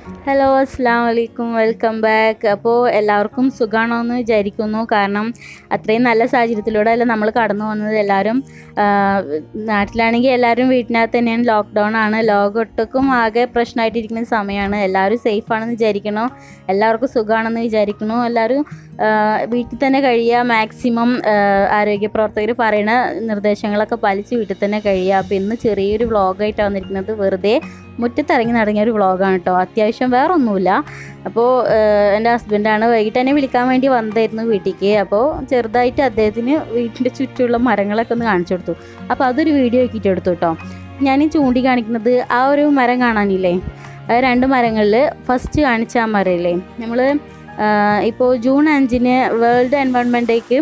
hello അസ്സാം വലൈക്കും welcome back അപ്പോൾ എല്ലാവർക്കും സുഖമാണോ എന്ന് വിചാരിക്കുന്നു കാരണം അത്രയും നല്ല സാഹചര്യത്തിലൂടെ അല്ല നമ്മൾ കടന്നു വന്നത് എല്ലാവരും ആ, നാട്ടിലാണെങ്കിൽ എല്ലാവരും വീട്ടിനകത്ത് തന്നെയാണ് ലോക്ക്ഡൗൺ ആണ് ലോകമൊട്ടുക്കും ആകെ പ്രശ്നമായിട്ടിരിക്കുന്ന സമയമാണ് എല്ലാവരും സേഫ് ആണെന്ന് വിചാരിക്കണു എല്ലാവർക്കും സുഖമാണെന്ന് വിചാരിക്കണു എല്ലാവരും ആ, വീട്ടിൽ തന്നെ കഴിയുക മാക്സിമം ആരോഗ്യ പ്രവർത്തകർ പറയുന്ന നിർദ്ദേശങ്ങളൊക്കെ പാലിച്ച് വീട്ടിൽ തന്നെ കഴിയുക അപ്പോൾ ഇന്ന് ചെറിയൊരു വ്ളോഗായിട്ടാണ് വന്നിരിക്കുന്നത് വെറുതെ മുറ്റത്തിറങ്ങി നടങ്ങിയ ഒരു വ്ളോഗാണ് കേട്ടോ അത്യാവശ്യം വേറെ ഒന്നുമില്ല അപ്പോൾ എൻ്റെ ഹസ്ബൻഡാണ് വൈകിട്ട് എന്നെ വിളിക്കാൻ വേണ്ടി വന്നായിരുന്നു വീട്ടിലേക്ക് അപ്പോൾ ചെറുതായിട്ട് അദ്ദേഹത്തിന് വീട്ടിൻ്റെ ചുറ്റുമുള്ള മരങ്ങളൊക്കെ ഒന്ന് കാണിച്ചു കൊടുത്തു അപ്പോൾ അതൊരു വീഡിയോ ആക്കിയിട്ട് എടുത്തു കേട്ടോ ഞാൻ ഈ ചൂണ്ടി കാണിക്കുന്നത് ആ ഒരു മരം കാണാനില്ലേ ആ രണ്ട് മരങ്ങളിൽ ഫസ്റ്റ് കാണിച്ച ആ മരമില്ലേ നമ്മൾ ഇപ്പോൾ ജൂൺ അഞ്ചിന് വേൾഡ് എൻവയോൺമെൻറ്റ് ഡേക്ക്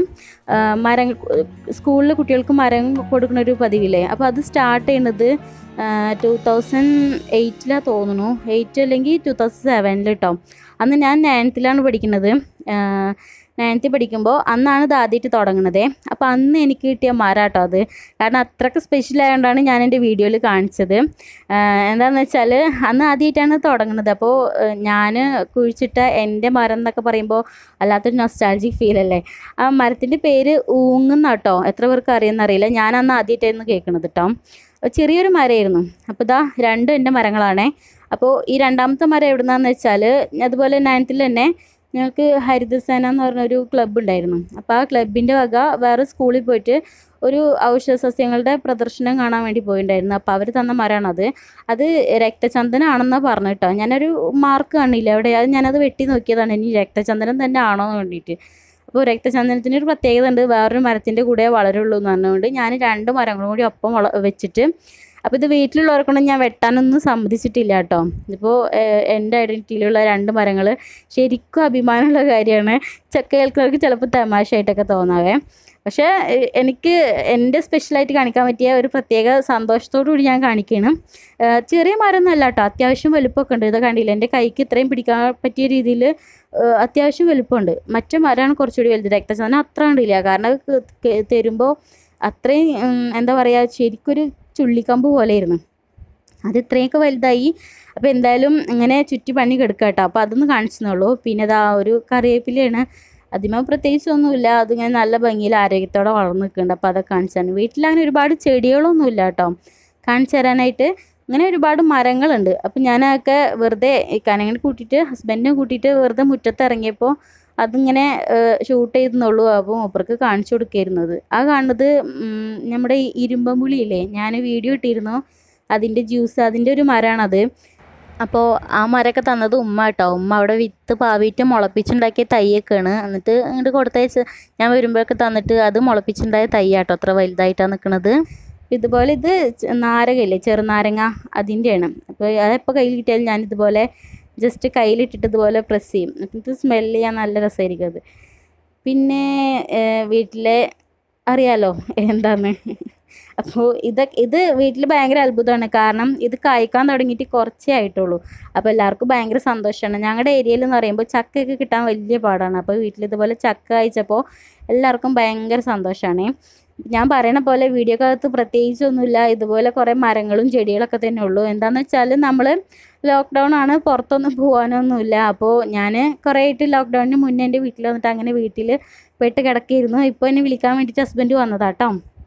മരം സ്കൂളിൽ കുട്ടികൾക്ക് മരം കൊടുക്കുന്ന ഒരു പതിവില്ലേ അപ്പോൾ അത് സ്റ്റാർട്ട് ചെയ്യുന്നത് ടു തൗസൻഡ് എയ്റ്റിലാണ് തോന്നുന്നു എയ്റ്റ് അല്ലെങ്കിൽ ടു തൗസൻഡ് സെവനിൽ കേട്ടോ അന്ന് ഞാൻ നയൻത്തിലാണ് പഠിക്കുന്നത് നയൻത്തിൽ പഠിക്കുമ്പോൾ അന്നാണ് ഇത് ആദ്യമായിട്ട് തുടങ്ങുന്നത് അപ്പോൾ അന്ന് എനിക്ക് കിട്ടിയ മരം കേട്ടോ അത് കാരണം അത്രയ്ക്ക് സ്പെഷ്യൽ ആയതുകൊണ്ടാണ് ഞാൻ എൻ്റെ വീഡിയോയിൽ കാണിച്ചത് എന്താണെന്ന് വെച്ചാൽ അന്ന് ആദ്യമായിട്ടാണ് തുടങ്ങുന്നത് അപ്പോൾ ഞാൻ കുഴിച്ചിട്ട എൻ്റെ മരം എന്നൊക്കെ പറയുമ്പോൾ അല്ലാത്തൊരു നൊസ്റ്റാൾജിക് ഫീൽ അല്ലേ ആ മരത്തിൻ്റെ പേര് ഊങ്ങുന്ന കേട്ടോ എത്ര പേർക്ക് അറിയുമെന്നറിയില്ല ഞാൻ അന്ന് ആദ്യമായിട്ടായിരുന്നു കേൾക്കുന്നത് കേട്ടോ ചെറിയൊരു മരമായിരുന്നു അപ്പോൾ ഇതാ രണ്ടും എൻ്റെ മരങ്ങളാണേ അപ്പോൾ ഈ രണ്ടാമത്തെ മരം എവിടുന്നാന്ന് വെച്ചാൽ അതുപോലെ നയൻത്തിൽ തന്നെ ഞങ്ങൾക്ക് ഹരിതസേന എന്ന് പറഞ്ഞൊരു ക്ലബ്ബ് ഉണ്ടായിരുന്നു അപ്പോൾ ആ ക്ലബിൻ്റെ വക വേറെ സ്കൂളിൽ പോയിട്ട് ഒരു ഔഷധ സസ്യങ്ങളുടെ പ്രദർശനം കാണാൻ വേണ്ടി പോയിട്ടുണ്ടായിരുന്നു അപ്പോൾ അവർ തന്ന മരമാണത് അത് രക്തചന്ദനാണെന്നാണ് പറഞ്ഞു കേട്ടോ ഞാനൊരു മാർക്ക് കാണില്ല അവിടെ അത് ഞാനത് വെട്ടി നോക്കിയതാണ് ഇനി രക്തചന്ദനം തന്നെ ആണോ എന്ന് വേണ്ടിയിട്ട് അപ്പോൾ രക്തചന്ദനത്തിന് ഒരു പ്രത്യേകത ഉണ്ട് വേറൊരു മരത്തിൻ്റെ കൂടെ വളരുള്ളൂ എന്ന് പറഞ്ഞുകൊണ്ട് ഞാൻ രണ്ട് മരങ്ങളും കൂടി ഒപ്പം വള വെച്ചിട്ട് അപ്പോൾ ഇത് വീട്ടിലുള്ളവർക്കൊന്നും ഞാൻ വെട്ടാനൊന്നും സമ്മതിച്ചിട്ടില്ല കേട്ടോ ഇതിപ്പോൾ എൻ്റെ ഐഡൻറ്റിറ്റിയിലുള്ള രണ്ട് മരങ്ങൾ ശരിക്കും അഭിമാനമുള്ള കാര്യമാണ് ചക്ക കേൾക്കുന്നവർക്ക് ചിലപ്പോൾ തമാശയായിട്ടൊക്കെ തോന്നാവേ പക്ഷേ എ- എനിക്ക് എൻ്റെ സ്പെഷ്യലായിട്ട് കാണിക്കാൻ പറ്റിയ ഒരു പ്രത്യേക സന്തോഷത്തോടു കൂടി ഞാൻ കാണിക്കുകയാണ് ഏഹ് ചെറിയ മരമൊന്നുമല്ല കേട്ടോ അത്യാവശ്യം വലുപ്പമൊക്കെ ഉണ്ട് ഇത് കണ്ടില്ല എൻ്റെ കൈക്ക് ഇത്രയും പിടിക്കാൻ പറ്റിയ രീതിയിൽ അത്യാവശ്യം വലുപ്പമുണ്ട് മറ്റേ മരമാണ് കുറച്ചുകൂടി വലുത് രക്തചന്ദനം അത്ര കണ്ടില്ല കാരണം അത് ക- ക- തരുമ്പോൾ അത്രയും ഉം, എന്താ പറയുക ശരിക്കൊരു ചുള്ളിക്കമ്പ് പോലെയായിരുന്നു അത് ഇത്രയൊക്കെ വലുതായി അപ്പോൾ എന്തായാലും ഇങ്ങനെ ചുറ്റി പണി കിടക്കുക കേട്ടോ അപ്പോൾ അതൊന്ന് കാണിച്ചെന്നുള്ളൂ പിന്നെ ഇതാ ഒരു കറിവേപ്പിലയാണ് അതിമ പ്രത്യേകിച്ച് ഒന്നുമില്ല അതിങ്ങനെ നല്ല ഭംഗിയിൽ ആരോഗ്യത്തോടെ വളർന്നു നിൽക്കുന്നുണ്ട് അപ്പോൾ അതൊക്കെ കാണിച്ചാണ് വീട്ടിലങ്ങനെ ഒരുപാട് ചെടികളൊന്നുമില്ല കേട്ടോ കാണിച്ചു തരാനായിട്ട് ഇങ്ങനെ ഒരുപാട് മരങ്ങളുണ്ട് അപ്പം ഞാനതൊക്കെ വെറുതെ കനങ്ങനെ കൂട്ടിയിട്ട് ഹസ്ബൻഡിനെ കൂട്ടിയിട്ട് വെറുതെ മുറ്റത്ത് ഇറങ്ങിയപ്പോൾ അതിങ്ങനെ ഷൂട്ട് ചെയ്തെന്നുള്ളൂ അപ്പോൾ മൂപ്പർക്ക് കാണിച്ചു കൊടുക്കായിരുന്നത് ആ കാണുന്നത് ഉം, നമ്മുടെ ഈ ഇരുമ്പമ്പുളിയില്ലേ ഞാൻ വീഡിയോ ഇട്ടിരുന്നു അതിൻ്റെ ജ്യൂസ് അതിൻ്റെ ഒരു മരമാണത് അപ്പോൾ ആ മരമൊക്കെ തന്നത് ഉമ്മ കേട്ടോ ഉമ്മ അവിടെ വിത്ത് പാവിയിട്ട് മുളപ്പിച്ചുണ്ടാക്കിയ തൈയൊക്കെയാണ് എന്നിട്ട് ഇങ്ങോട്ട് കൊടുത്തയച്ച് ഞാൻ വരുമ്പോഴൊക്കെ തന്നിട്ട് അത് മുളപ്പിച്ചുണ്ടായ തൈയാട്ടോ അത്ര വലുതായിട്ടാണ് നിൽക്കുന്നത് ഇതുപോലെ ഇത് ചെ- നാരകയില്ലേ ചെറുനാരങ്ങ അതിൻ്റെയാണ് അപ്പോൾ അതെപ്പോൾ കയ്യിൽ കിട്ടിയാലും ഞാൻ ഇതുപോലെ ജസ്റ്റ് കയ്യിലിട്ടിട്ട് ഇതുപോലെ പ്രസ് ചെയ്യും അപ്പം ഇത് സ്മെല്ല് ചെയ്യാൻ നല്ല രസമായിരിക്കും അത് പിന്നെ ഏഹ്, വീട്ടിലെ അറിയാലോ എന്താണ് അപ്പോൾ ഇതൊക്കെ ഇത് വീട്ടിൽ ഭയങ്കര അത്ഭുതമാണ് കാരണം ഇത് കായ്ക്കാൻ തുടങ്ങിയിട്ട് കുറച്ചേ ആയിട്ടുള്ളൂ അപ്പോൾ എല്ലാവർക്കും ഭയങ്കര സന്തോഷമാണ് ഞങ്ങളുടെ ഏരിയയിൽ എന്ന് പറയുമ്പോൾ ചക്കയൊക്കെ കിട്ടാൻ വലിയ പാടാണ് അപ്പോൾ വീട്ടിൽ ഇതുപോലെ ചക്ക കഴിച്ചപ്പോൾ എല്ലാവർക്കും ഭയങ്കര സന്തോഷമാണ് ഞാൻ പറയണ പോലെ വീഡിയോക്കകത്ത് പ്രത്യേകിച്ചൊന്നുമില്ല ഇതുപോലെ കുറേ മരങ്ങളും ചെടികളൊക്കെ തന്നെ ഉള്ളൂ എന്താണെന്ന് വെച്ചാൽ നമ്മൾ ലോക്ക്ഡൗൺ ആണ് പുറത്തൊന്നും പോകാനൊന്നുമില്ല അപ്പോൾ ഞാൻ കുറേ ആയിട്ട് ലോക്ക്ഡൗണിന് മുന്നേ എൻ്റെ വീട്ടിൽ വന്നിട്ട് അങ്ങനെ വീട്ടിൽ പെട്ട് കിടക്കിയിരുന്നു ഇപ്പോൾ എന്നെ വിളിക്കാൻ വേണ്ടിയിട്ട് ഹസ്ബൻഡ് വന്നതാട്ടോ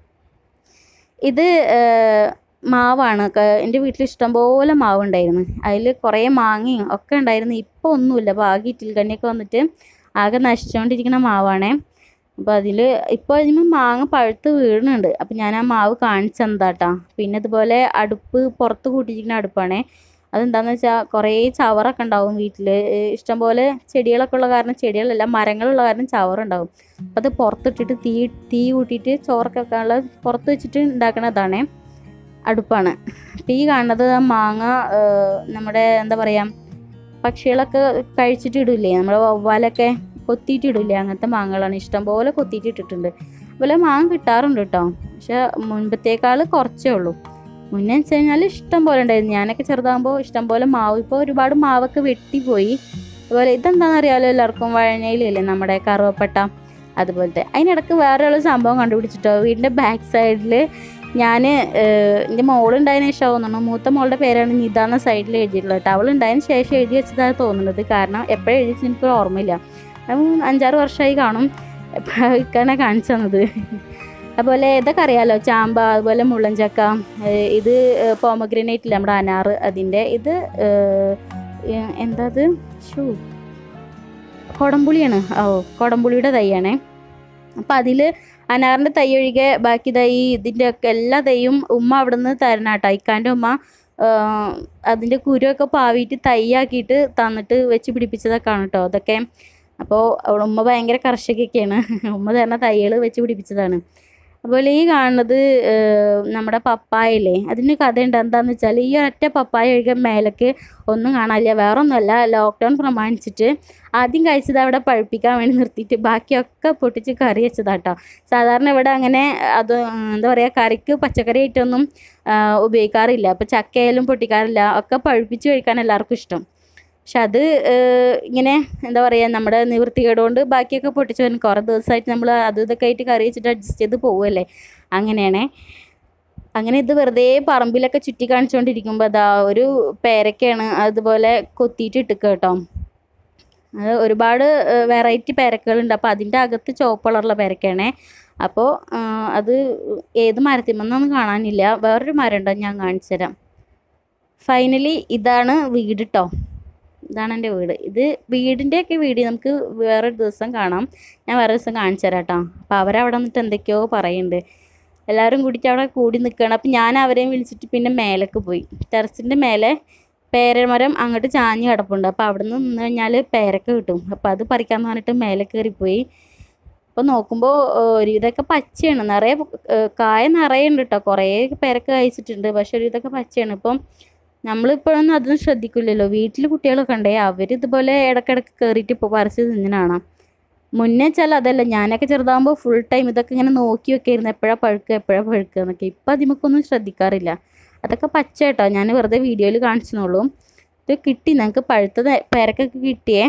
ഇത് ഏഹ്, മാവാണ് ക- എൻ്റെ വീട്ടിൽ ഇഷ്ടംപോലെ മാവുണ്ടായിരുന്നു അതിൽ കുറേ മാങ്ങയും ഒക്കെ ഉണ്ടായിരുന്നു ഇപ്പോൾ ഒന്നുമില്ല അപ്പോൾ ആകെ ഇറ്റിൽക്കണ്ണിയൊക്കെ വന്നിട്ട് ആകെ നശിച്ചുകൊണ്ടിരിക്കുന്ന മാവാണേ അപ്പോൾ അതിൽ ഇപ്പോൾ അതിന് മാങ്ങ പഴുത്ത് വീഴുന്നുണ്ട് അപ്പോൾ ഞാൻ ആ മാവ് കാണിച്ചു തന്നതാട്ടാ പിന്നെ ഇതുപോലെ അടുപ്പ് പുറത്ത് കൂട്ടിയിരിക്കുന്ന അടുപ്പാണേ അതെന്താണെന്ന് വെച്ചാൽ കുറേ ചവറൊക്കെ ഉണ്ടാവും വീട്ടിൽ ഇഷ്ടംപോലെ ചെടികളൊക്കെ ഉള്ള കാരണം ചെടികളല്ല മരങ്ങളുള്ള കാരണം ചവറുണ്ടാവും അപ്പോൾ അത് പുറത്തിട്ടിട്ട് തീ തീ കൂട്ടിയിട്ട് ചോറൊക്കെ വെക്കാനുള്ള പുറത്ത് വെച്ചിട്ട് ഉണ്ടാക്കണതാണേ അടുപ്പാണ് അപ്പോൾ ഈ കാണുന്നത് ആ മാങ്ങ ആ, നമ്മുടെ എന്താ പറയുക പക്ഷികളൊക്കെ കഴിച്ചിട്ട് ഇടില്ലേ നമ്മുടെ വവ്വാലൊക്കെ കൊത്തിയിട്ട് ഇടില്ലേ അങ്ങനത്തെ മാങ്ങകളാണ് ഇഷ്ടംപോലെ കൊത്തിയിട്ട് ഇട്ടിട്ടുണ്ട് അതുപോലെ മാങ്ങ കിട്ടാറുണ്ട് കേട്ടോ പക്ഷെ മുൻപത്തേക്കാൾ കുറച്ചേ ഉള്ളൂ മുന്നേ വെച്ച് കഴിഞ്ഞാൽ ഇഷ്ടം പോലെ ഉണ്ടായിരുന്നു ഞാനൊക്കെ ചെറുതാകുമ്പോൾ ഇഷ്ടം പോലെ മാവ് ഇപ്പോൾ ഒരുപാട് മാവൊക്കെ വെട്ടിപ്പോയി അതുപോലെ ഇതെന്താണെന്ന് അറിയാമല്ലോ എല്ലാവർക്കും വഴനയിലല്ലേ നമ്മുടെ കറുവപ്പട്ട അതുപോലത്തെ അതിനിടക്ക് വേറെ ഉള്ള സംഭവം കണ്ടുപിടിച്ചിട്ടോ വീടിൻ്റെ ബാക്ക് സൈഡിൽ ഞാൻ എൻ്റെ മോളുണ്ടായതിനു ശേഷം തോന്നുന്നു മൂത്ത മോളുടെ പേരാണ് നിത എന്ന സൈഡിൽ എഴുതിയിട്ടുള്ളത് കേട്ടോ അവൾ ഉണ്ടായതിന് ശേഷം എഴുതി വെച്ചതാണ് തോന്നുന്നത് കാരണം എപ്പോഴും എഴുതി വെച്ചത് എനിക്ക് ഓർമ്മയില്ല അത് അഞ്ചാറ് വർഷമായി കാണും എപ്പോഴാണ് കാണിച്ചു തന്നത് അതുപോലെ ഇതൊക്കെ അറിയാലോ ചാമ്പ അതുപോലെ മുള്ളഞ്ചക്ക ഏഹ് ഇത് പോമഗ്രനേറ്റ് ഇല്ല നമ്മുടെ അനാറ് അതിൻ്റെ ഇത് ഏഹ് എന്താ അത് ഷൂ കൊടംപുളിയാണ് ഓ കൊടംപുളിയുടെ തൈയാണേ അപ്പം അതിൽ അനാറിൻ്റെ തൈ ഒഴികെ ബാക്കി തൈ ഇതിൻ്റെ ഒക്കെ എല്ലാ തൈയും ഉമ്മ അവിടെ നിന്ന് തരണം കേട്ടോ ഇക്കാൻ്റെ ഉമ്മ ആഹ് അതിൻ്റെ കുരുവൊക്കെ പാവിയിട്ട് തൈയാക്കിയിട്ട് തന്നിട്ട് വെച്ച് പിടിപ്പിച്ചതൊക്കെയാണ് കേട്ടോ അതൊക്കെ അപ്പോൾ അവൾ ഉമ്മ ഭയങ്കര കർഷകയൊക്കെയാണ് ഉമ്മ തരുന്ന തൈകൾ വെച്ച് പിടിപ്പിച്ചതാണ് അതുപോലെ ഈ കാണുന്നത് ഏഹ് നമ്മുടെ പപ്പായല്ലേ അതിന് കഥയുണ്ട് എന്താണെന്ന് വെച്ചാൽ ഈ ഒറ്റ പപ്പായ ഒഴികെ മേലേക്ക് ഒന്നും കാണാനില്ല വേറെ ഒന്നുമല്ല ലോക്ക്ഡൗൺ പ്രമാണിച്ചിട്ട് ആദ്യം കഴിച്ചത് അവിടെ പഴുപ്പിക്കാൻ വേണ്ടി നിർത്തിയിട്ട് ബാക്കിയൊക്കെ പൊട്ടിച്ച് കറി വെച്ചതാട്ടോ സാധാരണ ഇവിടെ അങ്ങനെ അത് എന്താ പറയുക കറിക്ക് പച്ചക്കറി ആയിട്ടൊന്നും ആഹ് ഉപയോഗിക്കാറില്ല അപ്പോൾ ചക്കയായാലും പൊട്ടിക്കാറില്ല ഒക്കെ പഴുപ്പിച്ച് കഴിക്കാൻ എല്ലാവർക്കും ഇഷ്ടം പക്ഷെ അത് ഏഹ് ഇങ്ങനെ എന്താ പറയുക നമ്മുടെ നിവൃത്തികേട് കൊണ്ട് ബാക്കിയൊക്കെ പൊട്ടിച്ച് വരും കുറേ ദിവസമായിട്ട് നമ്മൾ അത് ഇതൊക്കെ ആയിട്ട് കറി വെച്ചിട്ട് അഡ്ജസ്റ്റ് ചെയ്ത് പോവുമല്ലേ അങ്ങനെയാണേ അങ്ങനെ ഇത് വെറുതെ പറമ്പിലൊക്കെ ചുറ്റി കാണിച്ചുകൊണ്ടിരിക്കുമ്പോൾ അതാ ഒരു പേരക്കയാണ് അതുപോലെ കൊത്തിയിട്ട് ഇട്ടുക കേട്ടോ അത് ഒരുപാട് വെറൈറ്റി പേരക്കകളുണ്ട് അപ്പോൾ അതിൻ്റെ അകത്ത് ചുവപ്പ് കളറുള്ള പേരക്കയാണേ അപ്പോൾ അത് ഏത് മരത്തിമെന്നൊന്നും കാണാനില്ല വേറൊരു മരം ഉണ്ടോ ഞാൻ കാണിച്ചു തരാം ഫൈനലി ഇതാണ് വീട് കേട്ടോ ഇതാണ് എൻ്റെ വീട് ഇത് വീടിൻ്റെയൊക്കെ വീഡിയോ നമുക്ക് വേറൊരു ദിവസം കാണാം ഞാൻ വേറെ ദിവസം കാണിച്ചു തരാം കേട്ടോ അപ്പോൾ അവരവിടെ നിന്നിട്ട് എന്തൊക്കെയോ പറയുന്നുണ്ട് എല്ലാവരും കൂടിയിട്ട് അവിടെ കൂടി നിൽക്കുകയാണ് അപ്പം ഞാൻ അവരെയും വിളിച്ചിട്ട് പിന്നെ മേലേക്ക് പോയി ടെറസിൻ്റെ മേലെ പേരമരം അങ്ങോട്ട് ചാഞ്ഞ് കിടപ്പുണ്ട് അപ്പോൾ അവിടെ നിന്ന് നിന്ന് കഴിഞ്ഞാൽ പേരക്ക കിട്ടും അപ്പോൾ അത് പറിക്കാമെന്ന് പറഞ്ഞിട്ട് മേലെ കയറിപ്പോയി അപ്പോൾ നോക്കുമ്പോൾ ഒരുവിധമൊക്കെ പച്ചയാണ് നിറയെ ഏഹ് കായ നിറയെ ഉണ്ട് കേട്ടോ കുറേ പേരക്ക കഴിച്ചിട്ടുണ്ട് പക്ഷെ ഒരുവിധമൊക്കെ പച്ചയാണ് ഇപ്പം നമ്മളിപ്പോഴൊന്നും അതൊന്നും ശ്രദ്ധിക്കില്ലല്ലോ വീട്ടിൽ കുട്ടികളൊക്കെ ഉണ്ടേ അവർ ഇതുപോലെ ഇടയ്ക്കിടയ്ക്ക് കയറിയിട്ട് ഇപ്പോൾ പറിച്ച് തിന്നണാണ് മുന്നേ വെച്ചാൽ അതല്ല ഞാനൊക്കെ ചെറുതാകുമ്പോൾ ഫുൾ ടൈം ഇതൊക്കെ ഇങ്ങനെ നോക്കി വെക്കായിരുന്നു എപ്പോഴാണ് പഴുക്കുക എപ്പോഴാണ് പഴുക്കുക എന്നൊക്കെ ഇപ്പം അതിമൊക്കൊന്നും ശ്രദ്ധിക്കാറില്ല അതൊക്കെ പച്ച കേട്ടോ ഞാൻ വെറുതെ വീഡിയോയിൽ കാണിച്ചെന്നുള്ളൂ ഇത് കിട്ടി ഞങ്ങൾക്ക് പഴുത്ത പേരക്കൊക്കെ കിട്ടിയേ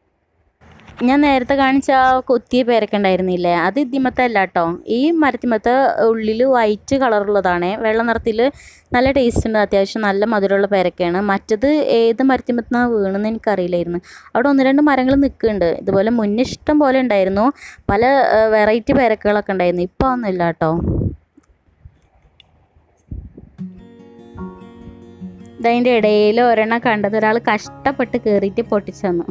ഞാൻ നേരത്തെ കാണിച്ച ആ കൊത്തിയ പേരക്ക ഉണ്ടായിരുന്നില്ലേ അത് ഇതിമത്തെ അല്ല കേട്ടോ ഈ മരത്തിമത്തെ ഉള്ളിൽ വൈറ്റ് കളറുള്ളതാണ് വെള്ള നിറത്തിൽ നല്ല ടേസ്റ്റ് ഉണ്ട് അത്യാവശ്യം നല്ല മധുരമുള്ള പേരക്കയാണ് മറ്റത് ഏത് മരത്തിമത്തുനിന്നാണ് വീണെന്ന് എനിക്കറിയില്ലായിരുന്നു അവിടെ ഒന്ന് രണ്ട് മരങ്ങൾ നിൽക്കുന്നുണ്ട് ഇതുപോലെ മുന്നേ ഇഷ്ടം പോലെ ഉണ്ടായിരുന്നു പല വെറൈറ്റി പേരക്കകളൊക്കെ ഉണ്ടായിരുന്നു ഇപ്പോൾ ഒന്നുമില്ല കേട്ടോ ഇതതിൻ്റെ ഇടയിൽ ഒരെണ്ണം കണ്ടത് ഒരാൾ കഷ്ടപ്പെട്ട് കയറിയിട്ട് പൊട്ടിച്ചു തന്നു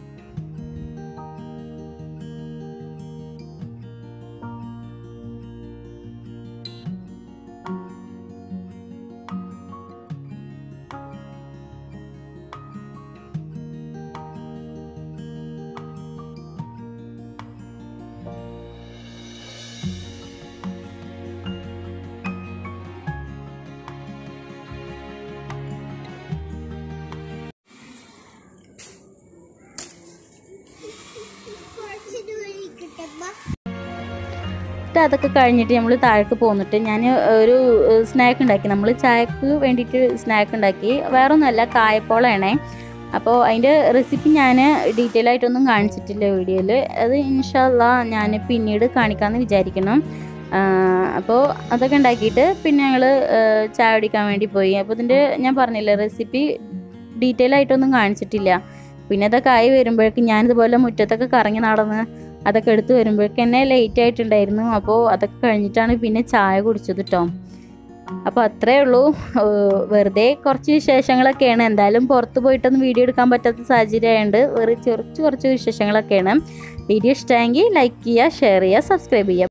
എന്നിട്ട് അതൊക്കെ കഴിഞ്ഞിട്ട് നമ്മൾ താഴേക്ക് പോന്നിട്ട് ഞാൻ ഒരു സ്നാക്ക് ഉണ്ടാക്കി നമ്മൾ ചായക്ക് വേണ്ടിയിട്ട് സ്നാക്ക് ഉണ്ടാക്കി വേറെ ഒന്നുമല്ല കായപ്പോളാണേ അപ്പോൾ അതിൻ്റെ റെസിപ്പി ഞാൻ ഡീറ്റെയിൽ ആയിട്ടൊന്നും കാണിച്ചിട്ടില്ല വീഡിയോയിൽ അത് ഇൻഷാല്ല ഞാൻ പിന്നീട് കാണിക്കാമെന്ന് വിചാരിക്കണം അപ്പോൾ അതൊക്കെ ഉണ്ടാക്കിയിട്ട് പിന്നെ ഞങ്ങൾ ചായ കുടിക്കാൻ വേണ്ടി പോയി അപ്പോൾ ഇതിൻ്റെ ഞാൻ പറഞ്ഞില്ലേ റെസിപ്പി ഡീറ്റെയിൽ ആയിട്ടൊന്നും കാണിച്ചിട്ടില്ല പിന്നെ ഇതൊക്കെ ആയി വരുമ്പോഴേക്കും ഞാനിതുപോലെ മുറ്റത്തൊക്കെ കറങ്ങി നടന്ന് അതൊക്കെ എടുത്ത് വരുമ്പോഴേക്കും എന്നെ ലേറ്റ് ആയിട്ടുണ്ടായിരുന്നു അപ്പോൾ അതൊക്കെ കഴിഞ്ഞിട്ടാണ് പിന്നെ ചായ കുടിച്ചത് കേട്ടോ അപ്പോൾ അത്രേ ഉള്ളൂ ഏഹ് വെറുതെ കുറച്ച് വിശേഷങ്ങളൊക്കെയാണ് എന്തായാലും പുറത്ത് പോയിട്ടൊന്നും വീഡിയോ എടുക്കാൻ പറ്റാത്ത സാഹചര്യമായതുകൊണ്ട് വെറുതെ കുറച്ച് കുറച്ച് വിശേഷങ്ങളൊക്കെയാണ് വീഡിയോ ഇഷ്ടമെങ്കിൽ ലൈക്ക് ചെയ്യുക ഷെയർ ചെയ്യുക സബ്സ്ക്രൈബ് ചെയ്യുക